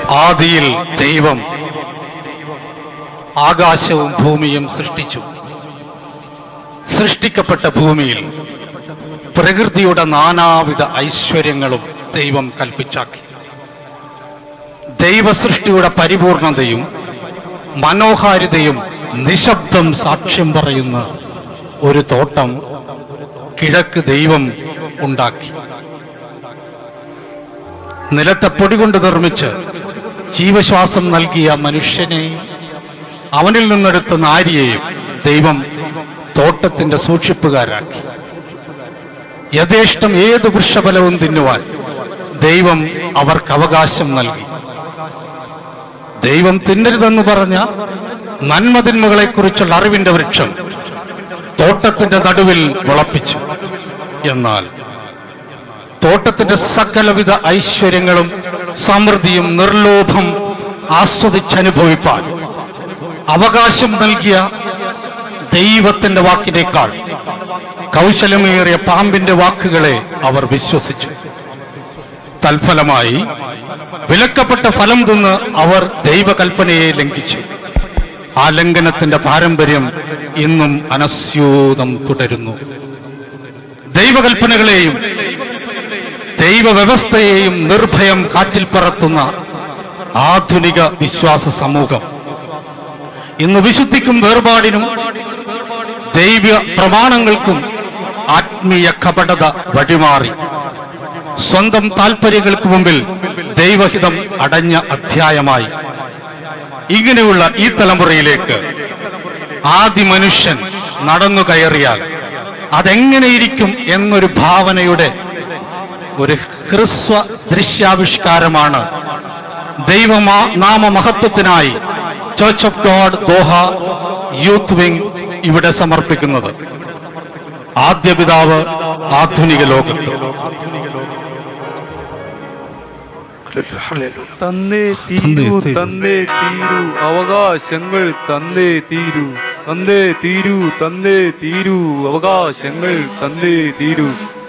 ആദിയിൽ ദൈവം ആകാശവും ഭൂമിയും സൃഷ്ടിച്ചു സൃഷ്ടിക്കപ്പെട്ട ഭൂമിയിൽ പ്രകൃതിയുടെ നാനാവിധ ഐശ്വര്യങ്ങളും ദൈവം കൽപ്പിച്ചാക്കി ദൈവസൃഷ്ടിയുടെ പരിപൂർണതയും മനോഹാരിതയും നിശബ്ദം സാക്ഷ്യം പറയുന്ന ഒരു തോട്ടം കിഴക്ക് ദൈവം ഉണ്ടാക്കി നിലത്തെ പൊടി കൊണ്ട് നിർമ്മിച്ച് ജീവശ്വാസം നൽകിയ മനുഷ്യനെയും അവനിൽ നിന്നെടുത്ത നാരിയെയും ദൈവം തോട്ടത്തിന്റെ സൂക്ഷിപ്പുകാരാക്കി യഥേഷ്ടം ഏത് വൃക്ഷഫലവും തിന്നുവാൻ ദൈവം അവർക്ക് അവകാശം നൽകി ദൈവം തിന്നരുതെന്ന് പറഞ്ഞ നന്മതിന്മകളെക്കുറിച്ചുള്ള അറിവിന്റെ വൃക്ഷം തോട്ടത്തിന്റെ നടുവിൽ വിളപ്പിച്ചു എന്നാൽ തോട്ടത്തിന്റെ സകലവിധ ഐശ്വര്യങ്ങളും സമൃദ്ധിയും നിർലോഭം ആസ്വദിച്ചനുഭവിപ്പാൻ അവകാശം നൽകിയ ദൈവത്തിന്റെ വാക്കിനേക്കാൾ കൗശലമേറിയ പാമ്പിന്റെ വാക്കുകളെ അവർ വിശ്വസിച്ചു തൽഫലമായി വിലക്കപ്പെട്ട ഫലം തിന്ന് അവർ ദൈവകൽപ്പനയെ ലംഘിച്ചു ആ ലംഘനത്തിന്റെ പാരമ്പര്യം ഇന്നും അനസ്യൂതം തുടരുന്നു ദൈവകൽപ്പനകളെയും ദൈവവ്യവസ്ഥയെയും നിർഭയം കാറ്റിൽ പറത്തുന്ന ആധുനിക വിശ്വാസ സമൂഹം ഇന്ന് വിശുദ്ധിക്കും വേർപാടിനും ദൈവ പ്രമാണങ്ങൾക്കും ആത്മീയ കപടത വഴിമാറി സ്വന്തം താൽപര്യങ്ങൾക്ക് മുമ്പിൽ ദൈവഹിതം അടഞ്ഞ അധ്യായമായി ഇങ്ങനെയുള്ള ഈ തലമുറയിലേക്ക് ആദി മനുഷ്യൻ നടന്നു കയറിയാൽ അതെങ്ങനെയിരിക്കും എന്നൊരു ഭാവനയുടെ ഒരു ഹ്രസ്വ ദൃശ്യാവിഷ്കാരമാണ് ദൈവമാ നാമമഹത്വത്തിനായി church of God Doha youth wing ഇവിടെ സമർപ്പിക്കുന്നത് ആദ്യ പിതാവ് ആധുനിക ലോകത്ത് തന്നേ തീരൂ തന്നേ തീരൂ അവകാശങ്ങൾ തന്നേ തീരൂ തന്നേ തീരൂ തന്നേ തീരൂ അവകാശങ്ങൾ തന്നേ തീരൂ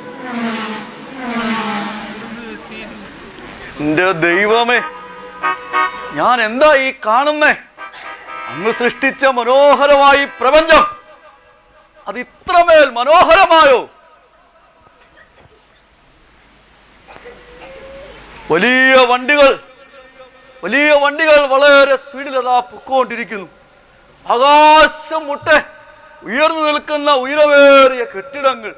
എന്റെ ദൈവമേ ഞാൻ എന്താ ഈ കാണുന്നേ അങ്ങ് സൃഷ്ടിച്ച മനോഹരമായി പ്രപഞ്ചം അത് ഇത്രമേൽ മനോഹരമായോ വലിയ വണ്ടികൾ വലിയ വണ്ടികൾ വളരെ സ്പീഡിൽ അതാ പൊക്കോണ്ടിരിക്കുന്നു ആകാശം മുട്ടെ ഉയർന്നു നിൽക്കുന്ന ഉയരമേറിയ കെട്ടിടങ്ങൾ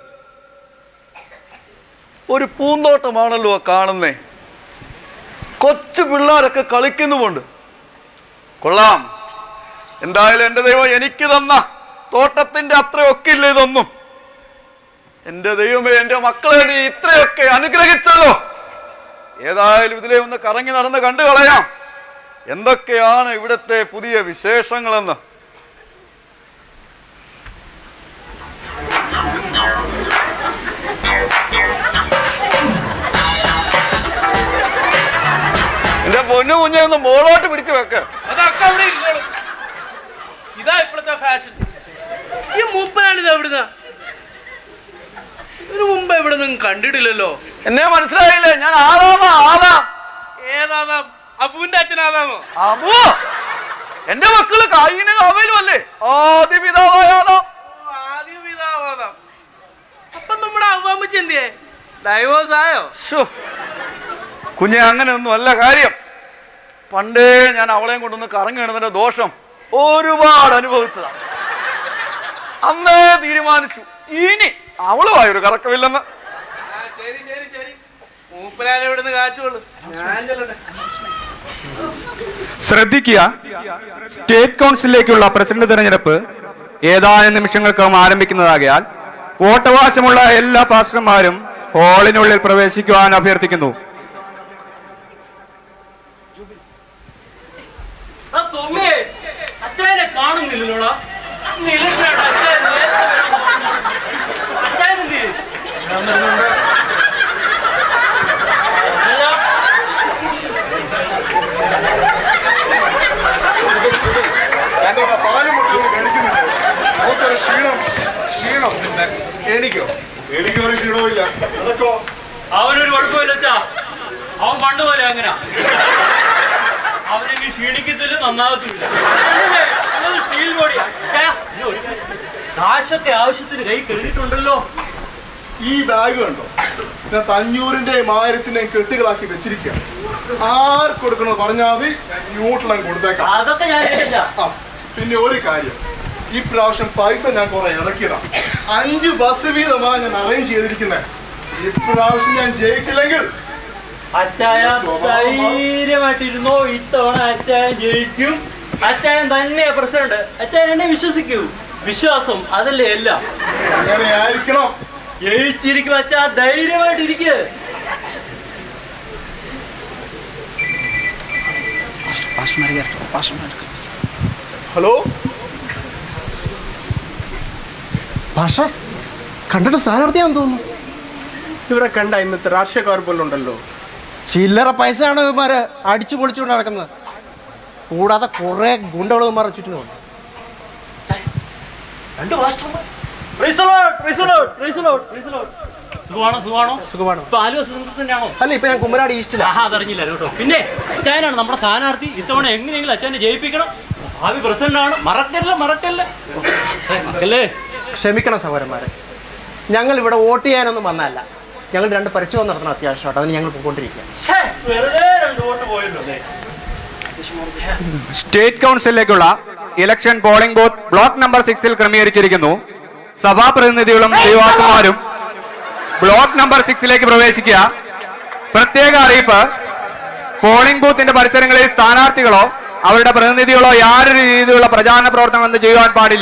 ഒരു പൂന്തോട്ടമാണല്ലോ ആ കാണുന്നേ കൊച്ചു പിള്ളേരൊക്കെ കളിക്കുന്നുമുണ്ട് കൊള്ളാം എന്തായാലും എന്റെ ദൈവം എനിക്ക് തന്ന തോട്ടത്തിന്റെ അത്രയൊക്കെ ഇല്ല ഇതൊന്നും എന്റെ ദൈവമേ എന്റെ മക്കളെ നീ ഇത്രയൊക്കെ അനുഗ്രഹിച്ചല്ലോ ഏതായാലും ഇതിലെ ഒന്ന് കറങ്ങി നടന്ന് കണ്ടു കളയാം എന്തൊക്കെയാണ് ഇവിടുത്തെ പുതിയ വിശേഷങ്ങളെന്ന് എന്റെ പൊന്നു കുഞ്ഞെ ഒന്ന് മോളോട്ട് പിടിച്ചു വെക്ക് അതൊക്കെ അവിടെ ഇരുന്നോളും ഇതാ ഇപ്പോഴത്തെ ഫാഷൻ ഈ മൂപ്പനാണ് ഇത് എവിടുന്ന ഇതിനു മുമ്പ് എവിടെ നിന്നും കണ്ടിട്ടില്ലല്ലോ എന്നെ മനസ്സിലായില്ലേ ഞാൻ ആദാമാ ആദാം ഏതാതാ അബുവിന്റെ അച്ഛനാതാമോ അബോ എന്റെ മക്കള് കായിനും അവനും അല്ലേ ആദ്യ പിതാവായ ആദാം ആദ്യ പിതാവാതാം അപ്പൊ നമ്മുടെ അവമ്മച്ചി എന്തിയേ ഡൈവോഴ്സ് ആയോ ശ്ശോ. കുഞ്ഞെ അങ്ങനെ ഒന്നും അല്ല കാര്യം പണ്ടേ ഞാൻ അവളെയും കൊണ്ടൊന്ന് കറങ്ങി കിടന്നതിന്റെ ദോഷം ഒരുപാട് അനുഭവിച്ചതാ അന്നേ തീരുമാനിച്ചു ഇനി അവളുമായൊരു കറക്കമില്ലെന്ന് ആ, ശരി ശരി ശരി മൂപ്പനാൻ ഇവിടുന്ന് കാറ്റുള്ളൂ ഞാൻ ചെല്ലട്ടെ ശ്രദ്ധിക്കുക സ്റ്റേറ്റ് കൗൺസിലിലേക്കുള്ള പ്രസിഡന്റ് തെരഞ്ഞെടുപ്പ് ഏതാനും നിമിഷങ്ങൾക്കകം ആരംഭിക്കുന്നതാകയാൽ വോട്ടവകാശമുള്ള എല്ലാ പാസ്റ്റർമാരും ഹാളിനുള്ളിൽ പ്രവേശിക്കുവാൻ അഭ്യർത്ഥിക്കുന്നു ആ തൊമ്മേ അച്ചായനെ കാണുന്നില്ലല്ലോടാ ഇന്ന് ഇലക്ഷനായിട്ട് അച്ചായൻ നേരത്തെ വരണം. അച്ചായൻ എന്ത് ചെയ്യും? അല്ല, എനിക്കോ എനിക്കൊരു ക്ഷീണമില്ല അതൊക്കെ അവനൊരു കുഴപ്പമില്ല അച്ഛാ അവൻ പണ്ട് പോലെ അങ്ങനെ അവനെങ്കിൽ ക്ഷീണിക്കത്തില്ല നന്നാകത്തില്ല കണ്ടില്ലേ? നല്ലൊരു സ്റ്റീൽ ബോഡിയാ അച്ചായ, പിന്നെ ഒരു കാര്യം. കാശൊക്കെ ആവശ്യത്തിന് കൈ കരുതിയിട്ടുണ്ടല്ലോ ഈ ബാഗ് കണ്ടോ ഞാൻ തഞ്ഞൂറിന്റെയും ആയിരത്തിന്റെയും കെട്ടുകളാക്കി വെച്ചിരിക്കുക ആർക്ക് കൊടുക്കണോ പറഞ്ഞാൽ മതി ഞാൻ ന്യൂട്രലം കൊടുത്തേക്കാം അതൊക്കെ ഞാൻ കേട്ടില്ല ആ, പിന്നെ ഒരു കാര്യം ഈ പ്രാവശ്യം പൈസ ഞാൻ കുറെ ഇറക്കിയതാ അഞ്ച് ബസ് വീതമാണ് ഞാൻ അറേഞ്ച് ചെയ്തിരിക്കുന്നത് ഈ പ്രാവശ്യം ഞാൻ ജയിച്ചില്ലെങ്കിൽ അച്ചായ ധൈര്യമായിട്ടിരുന്നോ ഇത്തവണ അച്ചായൻ ജയിക്കും അച്ചായൻ തന്നെയാ പ്രസിഡന്റ് അച്ചായൻ എന്നെ വിശ്വസിക്കൂ വിശ്വാസം അതല്ലേ എല്ലാം അങ്ങനെ ആയിരിക്കണം ജയിച്ചിരിക്കും അച്ഛാ ധൈര്യമായിട്ടിരിക്കുക ഹലോ ഭാഷ കണ്ടിട്ട് സ്ഥാനാർത്ഥിയാന്ന് തോന്നുന്നു ഇവരെ കണ്ട ഇന്നത്തെ രാഷ്ട്രീയക്കാർ പോലും ഉണ്ടല്ലോ ചില്ലറ പൈസയാണ് ഇവന്മാര് അടിച്ചു പൊളിച്ചുകൊണ്ട് നടക്കുന്നത് കൂടാതെ കുറെ ഗുണ്ടകൾ ഇവന്മാരുടെ ചുറ്റിനുണ്ട് രണ്ട് മാസ്റ്റർമാർ Praise the Lord, praise the Lord, praise the Lord, praise the Lord. സുഖമാണോ സുഖമാണോ സുഖമാണ് ഇപ്പൊ ആലുവ സുഖത്തിൽ തന്നെയാണോ അല്ല ഇപ്പൊ ഞാൻ കുമ്പനാട് ഈസ്റ്റിലാ ആഹാ അതറിഞ്ഞില്ല കേട്ടോ പിന്നെ അച്ചായനാണ് നമ്മുടെ സ്ഥാനാർത്ഥി ഇത്തവണ എങ്ങനെയെങ്കിലും അച്ഛനെ ജയിപ്പിക്കണം ഭാവി പ്രസിഡന്റ് ആണ് മറക്കല്ല മറക്കല്ല മറക്കല്ലേ ക്ഷമിക്കണം സഹോദരന്മാരെ ഞങ്ങൾ ഇവിടെ വോട്ട് ചെയ്യാനൊന്നും വന്നതല്ല ഞങ്ങൾ രണ്ട് പരസ്യം നടത്തണം അത്യാവശ്യമായിട്ട് അതിന് ഞങ്ങൾ പോയിക്കൊണ്ടിരിക്കുക ശ്ശേ, വെറുതെ രണ്ട് വോട്ട് പോയല്ലോ അല്ലേ സ്റ്റേറ്റ് കൗൺസിലിലേക്കുള്ള election polling booth block number സിക്സിൽ ക്രമീകരിച്ചിരിക്കുന്നു സഭാപ്രതിനിധികളും ശ്രീവാസന്മാരും ബ്ലോക്ക് നമ്പർ സിക്സിലേക്ക് പ്രവേശിക്കുക പ്രത്യേക അറിയിപ്പ് പോളിംഗ് ബൂത്തിന്റെ പരിസരങ്ങളിൽ സ്ഥാനാർത്ഥികളോ അവരുടെ പ്രതിനിധികളോ യാതൊരു രീതിയിലുള്ള പ്രചാരണ പ്രവർത്തനം എന്ന് ചെയ്യുവാൻ പാടില്ല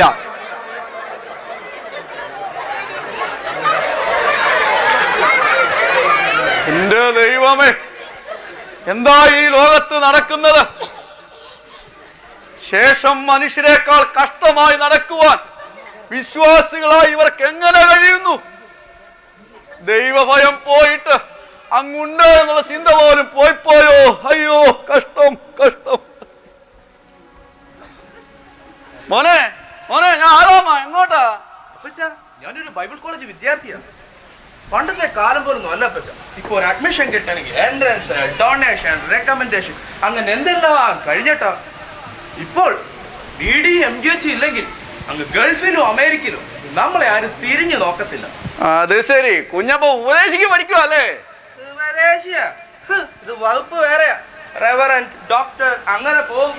എന്റെ ദൈവമേ എന്താ ഈ ലോകത്ത് നടക്കുന്നത് ശേഷം മനുഷ്യരെക്കാൾ കഷ്ടമായി നടക്കുവാൻ വിശ്വാസികളായി ഇവർക്ക് എങ്ങനെ കഴിയുന്നു ദൈവഭയം പോയിട്ട് അങ്ങുണ്ട് എന്നുള്ള ചിന്ത പോലും പോയിപ്പോയോ അയ്യോ കഷ്ടം കഷ്ടം മോനെ മോനെ ഞാൻ ആരാമാ എങ്ങോട്ടാ അപ്പച്ച ഞാനൊരു ബൈബിൾ കോളേജ് വിദ്യാർത്ഥിയാണ് പണ്ടത്തെ കാലം പോലൊന്നും അല്ല അപ്പച്ച ഇപ്പൊ ഒരു അഡ്മിഷൻ കിട്ടണമെങ്കിൽ എൻട്രൻസ് ഡൊണേഷൻ റെക്കമെൻഡേഷൻ അങ്ങനെ എന്തെല്ലാം കഴിഞ്ഞിട്ടാ ഇപ്പോൾ B D M G H ഇല്ലെങ്കിൽ അങ്ങ് ഗൾഫിലും അമേരിക്കയിലും നമ്മളെ ആരും തിരിഞ്ഞു നോക്കത്തില്ല അത് ശരി കുഞ്ഞപ്പ ഉപദേശിക്ക് പഠിക്കുക അല്ലേ ഇത് മലേഷ്യ ഹ്, ഇത് വകുപ്പ് വേറെയാ റെവറൻറ്റ് ഡോക്ടർ അങ്ങനെ പോകും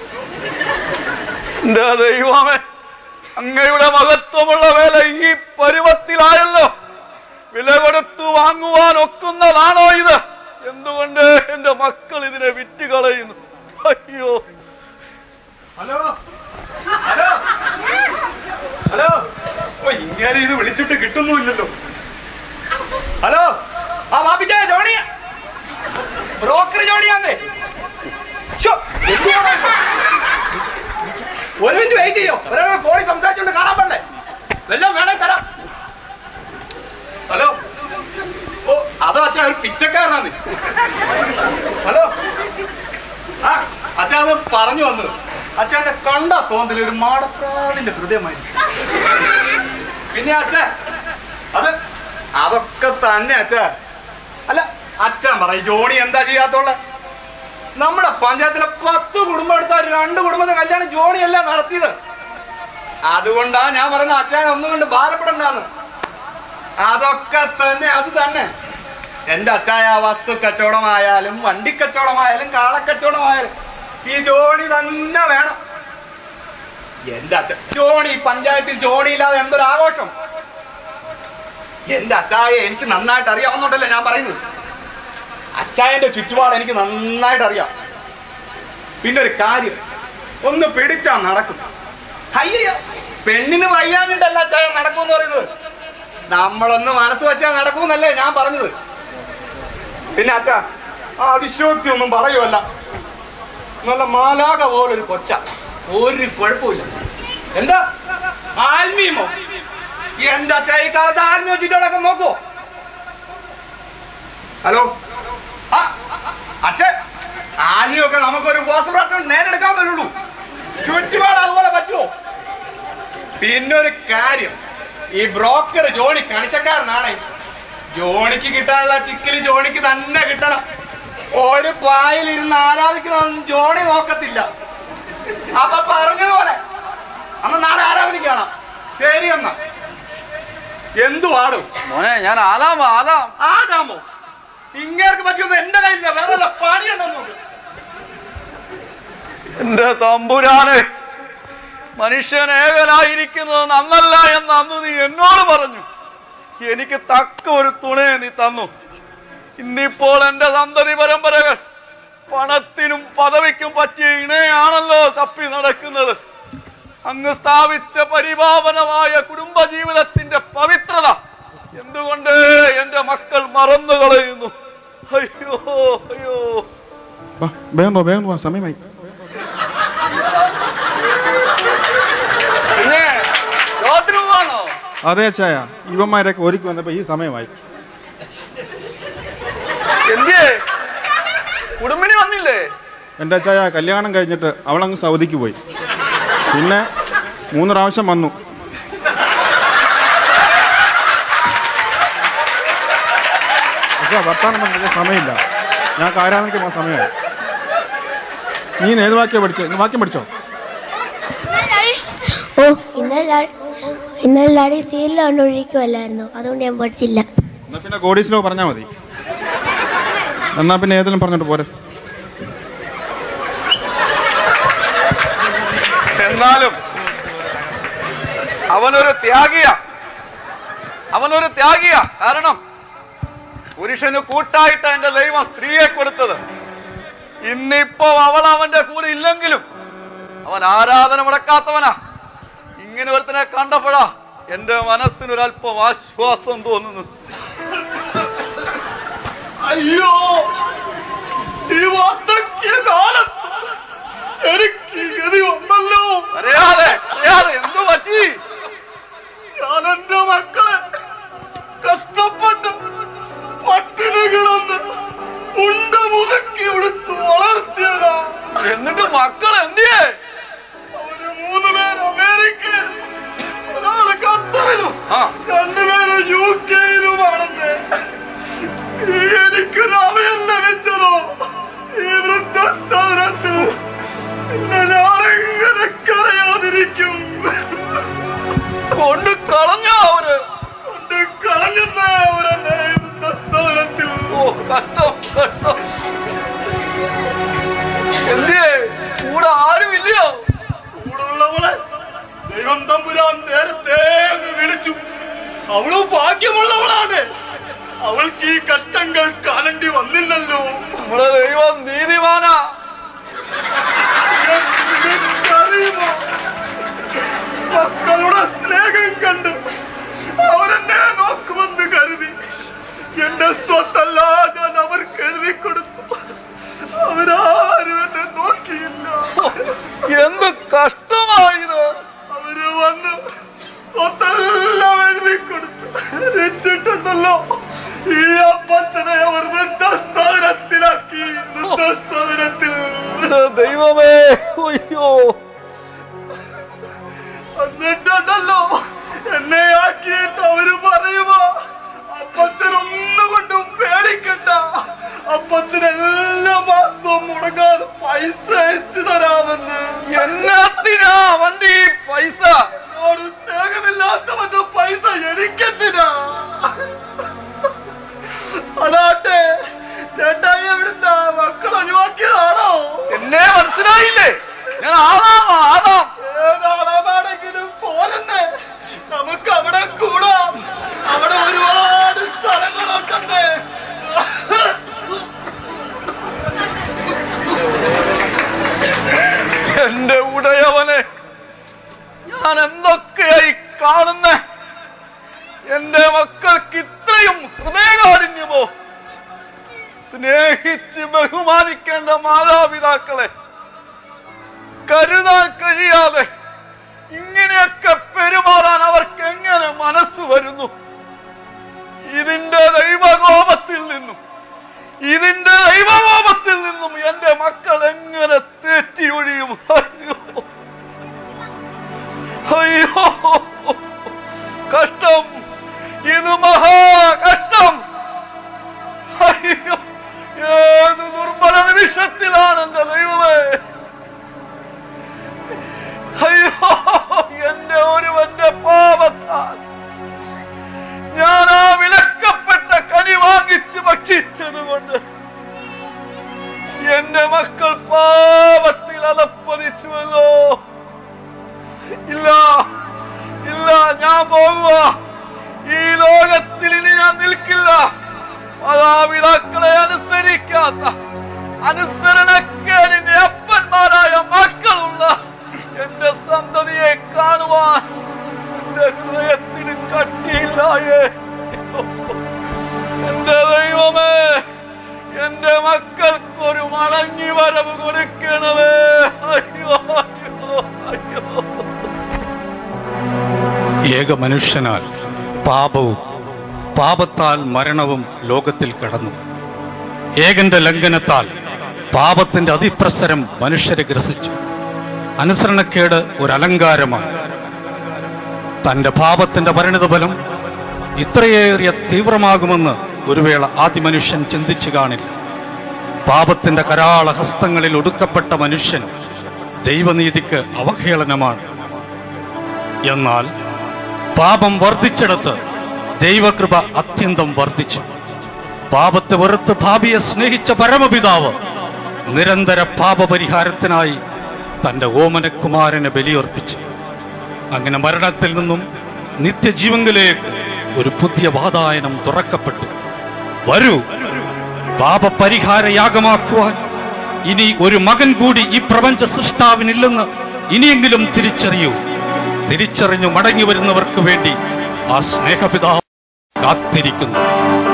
എന്റെ ദൈവമേ അങ്ങയുടെ മഹത്വമുള്ള വേല ഈ പരുവത്തിലായല്ലോ വില കൊടുത്തു വാങ്ങുവാൻ ഒക്കുന്നതാണോ ഇത് എന്തുകൊണ്ട് എന്റെ മക്കൾ ഇതിനെ വിറ്റ് കളയുന്നു അയ്യോ ഹലോ ഹലോ ഹലോ ഓ ഇങ്ങനെ ഇത് വിളിച്ചിട്ട് കിട്ടുന്നുമില്ലല്ലോ ഹലോ ആ വാപ്പിച്ച ജോണിയ ബ്രോക്കർ ജോണിയാന്നേ ശ്ശോ, എന്തുവാണ് ഇത്? ഒരു മിനിറ്റ് വെയിറ്റ് ചെയ്യോ ഒരാൾ ഫോണിൽ സംസാരിച്ചോണ്ട് കാണാൻ പാടില്ലേ വല്ലതും വേണേ തരാം ഹലോ ഓ അതോ അച്ഛാ ഒരു പിച്ചക്കാരനാണ് ഹലോ ആ അച്ഛാ അത് പറഞ്ഞു വന്നത് അച്ഛാന്റെ കണ്ടാ തോന്നല് ഒരു മാടപ്രാവിന്റെ ഹൃദയമായി പിന്നെ അച്ഛാ അത് അതൊക്കെ തന്നെ അച്ഛാ അല്ല അച്ഛൻ പറ ഈ ജോണി എന്താ ചെയ്യാത്തോള്ള നമ്മുടെ പഞ്ചായത്തിലെ പത്ത് കുടുംബം എടുത്താൽ രണ്ട് കുടുംബത്തെ കല്യാണം ജോണിയല്ല നടത്തിയത് അതുകൊണ്ടാ ഞാൻ പറയുന്ന അച്ഛൻ ഒന്നും കൊണ്ട് ഭാരപ്പെടണ്ടാന്ന് അതൊക്കെ തന്നെ അത് തന്നെ എന്റെ അച്ചായ വസ്തു കച്ചവടമായാലും വണ്ടി കച്ചവടമായാലും കാളക്കച്ചവടമായാലും ഈ ജോണി തന്നെ വേണം എന്റെ അച്ഛൻ ജോണി പഞ്ചായത്തിൽ ജോണി ഇല്ലാതെ എന്തൊരു ആഘോഷം എന്റെ അച്ചായ എനിക്ക് നന്നായിട്ട് അറിയാവുന്നുണ്ടല്ലോ ഞാൻ പറയുന്നത് അച്ചായന്റെ ചുറ്റുപാട് എനിക്ക് നന്നായിട്ട് അറിയാം പിന്നെ ഒരു കാര്യം ഒന്ന് പിടിച്ചാ നടക്കും അയ്യോ പെണ്ണിന് വയ്യാഞ്ഞിട്ടല്ല അച്ചായ നടക്കുമെന്ന് പറയുന്നത് നമ്മളൊന്ന് മനസ്സ് വെച്ചാൽ നടക്കൂന്നല്ലേ ഞാൻ പറഞ്ഞത് പിന്നെ അച്ഛാ ആ അതിശോക്തി ഒന്നും പറയുമല്ല നല്ല മാലാക പോലൊരു കൊച്ച ഒരു കുഴപ്പമില്ല എന്താ ആൽമീമോ എന്റെ അച്ഛ ഈ കാലത്ത് ആൽമീയ ചുറ്റോടൊക്കെ നോക്കോ ഹലോ ആ അച്ഛൻ ആൽമിയൊക്കെ നമുക്കൊരു ഉപവാസപ്രാർത്ഥന നേരെടുക്കാൻ പറ്റുള്ളൂ ചുറ്റുപാട് അതുപോലെ പറ്റുമോ പിന്നെ ഒരു കാര്യം ഈ ബ്രോക്കർ ജോണി കണിശക്കാരനാണ് ജോണിക്ക് കിട്ടാനുള്ള ചിക്കല് ജോണിക്ക് തന്നെ കിട്ടണം ഒരു പായിലിരുന്ന് ആരാധിക്കണമെന്ന് ജോണി നോക്കത്തില്ല അപ്പൊ പറഞ്ഞതുപോലെ അന്ന് നാളെ ആരാധനയ്ക്ക് കാണാം ശരി എന്നാ എന്തു പാടും മോനെ ഞാൻ ആദാം ആദാം ആദാമോ ഇങ്ങേർക്ക് പറ്റിയൊന്നും എന്റെ കയ്യിലില്ല വേറെ വല്ല പണിയുണ്ടോ നോക്ക് എന്റെ തമ്പുരാനെ മനുഷ്യൻ ഏകനായിരിക്കുന്നത് നന്നല്ല എന്ന് അന്ന് നീ എന്നോട് പറഞ്ഞു എനിക്ക് തക്ക ഒരു തുണയെ നീ തന്നു ഇന്നിപ്പോൾ എന്റെ സന്തതി പരമ്പരകൾ പണത്തിനും പദവിക്കും പറ്റിയ ഇണയാണല്ലോ തപ്പി നടക്കുന്നത് അങ്ങ് സ്ഥാപിച്ച പരിപാവനമായ കുടുംബജീവിതത്തിന്റെ പവിത്രത എന്തുകൊണ്ട് എന്റെ മക്കൾ മറന്നു കളയുന്നു അയ്യോ അയ്യോ വാ, വേഗം പോ വേഗം പോ സമയമായി പിന്നെ യോദ്രുവാണോ അതെ ചായ ഇവന്മാരൊക്കെ ഒരുക്കി വന്നപ്പോ ഈ സമയമായി എന്തിയേ കുടുംബിനി വന്നില്ലേ എൻ്റെ ചായ കല്യാണം കഴിഞ്ഞിട്ട് അവളങ്ങ് സൗദിക്ക് പോയി പിന്നെ മൂന്ന് പ്രാവശ്യം വന്നു പക്ഷേ വർത്താനം പറഞ്ഞ സമയമില്ല ഞാൻ കാരാനയ്ക്ക് പോകാൻ സമയമായി നീ ഇന്ന് ഏത് വാക്യം പഠിച്ചോ ഇന്ന് വാക്യം പഠിച്ചോ ഓ ഇന്നലെ ഇന്നലെ ഡാഡി സീരിയൽ കണ്ടുകൊണ്ടിരിക്കുമല്ലായിരുന്നു അതുകൊണ്ട് ഞാൻ പഠിച്ചില്ല എന്നാ പിന്നെ കോടീസിലോ പറഞ്ഞാൽ മതി എന്നാ പിന്നെ ഏതെങ്കിലും പറഞ്ഞിട്ട് പോരെ എന്നാലും അവനൊരു ത്യാഗിയ അവനൊരു ത്യാഗിയ കാരണം പുരുഷന് കൂട്ടായിട്ട് എന്റെ ദൈവം സ്ത്രീയെ കൊടുത്തത് ഇന്നിപ്പോ അവൾ അവന്റെ കൂടെ ഇല്ലെങ്കിലും അവൻ ആരാധന മുടക്കാത്തവനാ ഇങ്ങനെ ഒരുത്തനെ കണ്ടപ്പോഴാ എന്റെ മനസ്സിനൊരല്പം ആശ്വാസം തോന്നുന്നു അയ്യോ ഈ വാർദ്ധക്യ കാലത്ത് എനിക്ക് ഈ ഗതി വന്നല്ലോ അറിയാതെ അറിയാതെ എന്തു പറ്റി ഞാൻ എന്റെ മക്കളെ കഷ്ടപ്പെട്ട് പട്ടിണി കിടന്ന് ഉണ്ട മുതക്കി എടുത്ത് വളർത്തിയതാ എന്നിട്ട് മക്കൾ എന്തിയേ അവര് മൂന്ന് പേര് അമേരിക്കയിൽ ഒരാള് ഖത്തറിലും ആ രണ്ടുപേര് യു കെയിലുമാണെന്ന് എനിക്കൊരു അവയം ലഭിച്ചതോ ഈ വൃദ്ധസാധനത്തിൽ പിന്നെ ഞാനെങ്ങനെ കരയാതിരിക്കും കൊണ്ട് കളഞ്ഞോ അവര് കൊണ്ട് കളഞ്ഞുന്ന അവരെന്നെ ഈ വൃദ്ധസാധനത്തിൽ ഓ കഷ്ടം കഷ്ടം എന്തിയേ കൂടെ ആരുമില്ലയോ കൂടുള്ളവളെ ദൈവം തമ്പുരാൻ നേരത്തെ അങ്ങ് വിളിച്ചു അവള് ഭാഗ്യമുള്ളവളാണ് അവൾക്ക് ഈ കഷ്ടങ്ങൾ കാണേണ്ടി വന്നില്ലല്ലോ നമ്മുടെ ദൈവം നീതിമാനാ നിനക്കറിയുമോ മക്കളുടെ സ്നേഹം കണ്ട് അവരെന്നെ നോക്കുമെന്ന് കരുതി എന്റെ സ്വത്തല്ല ഞാൻ അവർക്ക് എഴുതി കൊടുത്തു അവരാരും എന്നെ നോക്കിയില്ല എന്ത് കഷ്ടമായത് അവര് വന്ന് സ്വത്തെല്ലാം എഴുതി കൊടുത്തു രക്ഷിട്ടുണ്ടല്ലോ ഈ അപ്പച്ചനെ അവർ വൃദ്ധസാധനത്തിലാക്കി വൃദ്ധസാധനത്തിൽ ദൈവമേ അയ്യോ എന്നിട്ടുണ്ടല്ലോ എന്നെ ആക്കിയിട്ട് അവര് പറയുമോ അപ്പച്ചൻ ഒന്നുകൊണ്ടും പേടിക്കണ്ട അപ്പച്ചൻ എല്ലാ മാസവും മുടങ്ങാതെ പൈസ അയച്ചു തരാമെന്ന് എന്നാത്തിനാ അവന്റെ ഈ പൈസ എന്നോട് സ്നേഹമില്ലാത്തവന്റെ പൈസ എനിക്കെന്തിനാ അതാട്ടെ ചേട്ടായി എവിടുന്നാ മക്കൾ ഒഴിവാക്കിയതാണോ എന്നെ മനസ്സിലായില്ലേ ഞാൻ ആദാം ആദാം ഏതാളമാണെങ്കിലും പോരെന്ന് നമുക്ക് അവിടെ കൂടാം അവിടെ ഒരുപാട് സ്ഥലങ്ങളുണ്ടെന്ന് എന്റെ ഉടയവനെ ഞാൻ എന്തൊക്കെയായി കാണുന്നേ എന്റെ മക്കൾക്ക് ഇത്രയും ഹൃദയകാഠിന്യമോ സ്നേഹിച്ച് ബഹുമാനിക്കേണ്ട മാതാപിതാക്കളെ കരുതാൻ കഴിയാതെ ഇങ്ങനെയൊക്കെ പെരുമാറാൻ അവർക്ക് എങ്ങനെ മനസ്സ് വരുന്നു ഇതിന്റെ ദൈവകോപത്തിൽ നിന്നും ഇതിന്റെ ദൈവകോപത്തിൽ നിന്നും എന്റെ മക്കൾ എങ്ങനെ തെറ്റി ഒഴിയും അയ്യോ അയ്യോ കഷ്ടം ഇത് മഹാ കഷ്ടം അയ്യോ ഏത് ദുർ എന്റെ ദൈവമേ അയ്യോ എന്റെ ഒരുവന്റെ പാപത്താൽ ഞാൻ ആ വിലക്കപ്പെട്ട കനി വാങ്ങിച്ച് ഭക്ഷിച്ചത് കൊണ്ട് എന്റെ മക്കൾ പാപത്തിൽ അതപ്പതിച്ചുവല്ലോ ഇല്ല ഇല്ല ഞാൻ പോകുക ഈ ലോകത്തിൽ ഇനി ഞാൻ നിൽക്കില്ല മാതാപിതാക്കളെ അനുസരിക്കാത്ത അനുസരണക്കേടിന്റെ അപ്പന്മാരായ മക്കളുള്ള എന്റെ സന്തതിയെ കാണുവാൻ എന്റെ ഹൃദയത്തിന് കട്ടിയില്ലായേ എന്റെ ദൈവമേ എന്റെ മക്കൾക്കൊരു മടങ്ങി വരവ് കൊടുക്കണമേ അയ്യോ അയ്യോ അയ്യോ ഏക മനുഷ്യനാൽ പാപവും പാപത്താൽ മരണവും ലോകത്തിൽ കടന്നു ഏകന്റെ ലംഘനത്താൽ പാപത്തിന്റെ അതിപ്രസരം മനുഷ്യരെ ഗ്രസിച്ചു അനുസരണക്കേട് ഒരു അലങ്കാരമാണ് തന്റെ പാപത്തിന്റെ പരിണിതഫലം ഇത്രയേറിയ തീവ്രമാകുമെന്ന് ഒരു വേള ആദ്യ മനുഷ്യൻ ചിന്തിച്ചു കാണില്ല പാപത്തിന്റെ കരാള ഹസ്തങ്ങളിൽ ഒടുക്കപ്പെട്ട മനുഷ്യൻ ദൈവനീതിക്ക് അവഹേളനമാണ് എന്നാൽ പാപം വർദ്ധിച്ചിടത്ത് ദൈവകൃപ അത്യന്തം വർദ്ധിച്ചു പാപത്തെ വെറുത്ത് ഭാവിയെ സ്നേഹിച്ച പരമപിതാവ് നിരന്തര പാപപരിഹാരത്തിനായി തന്റെ ഓമനകുമാരനെ ബലിയർപ്പിച്ചു അങ്ങനെ മരണത്തിൽ നിന്നും നിത്യജീവങ്കിലേക്ക് ഒരു പുതിയ വാതായനം തുറക്കപ്പെട്ടു വരൂ പാപപരിഹാര യാഗമാക്കുവാൻ ഇനി ഒരു മകൻ കൂടി ഈ പ്രപഞ്ച സൃഷ്ടാവിനില്ലെന്ന് ഇനിയെങ്കിലും തിരിച്ചറിയൂ തിരിച്ചറിഞ്ഞു മടങ്ങി വരുന്നവർക്ക് വേണ്ടി ആ സ്നേഹപിതാവ് കാത്തിരിക്കുന്നു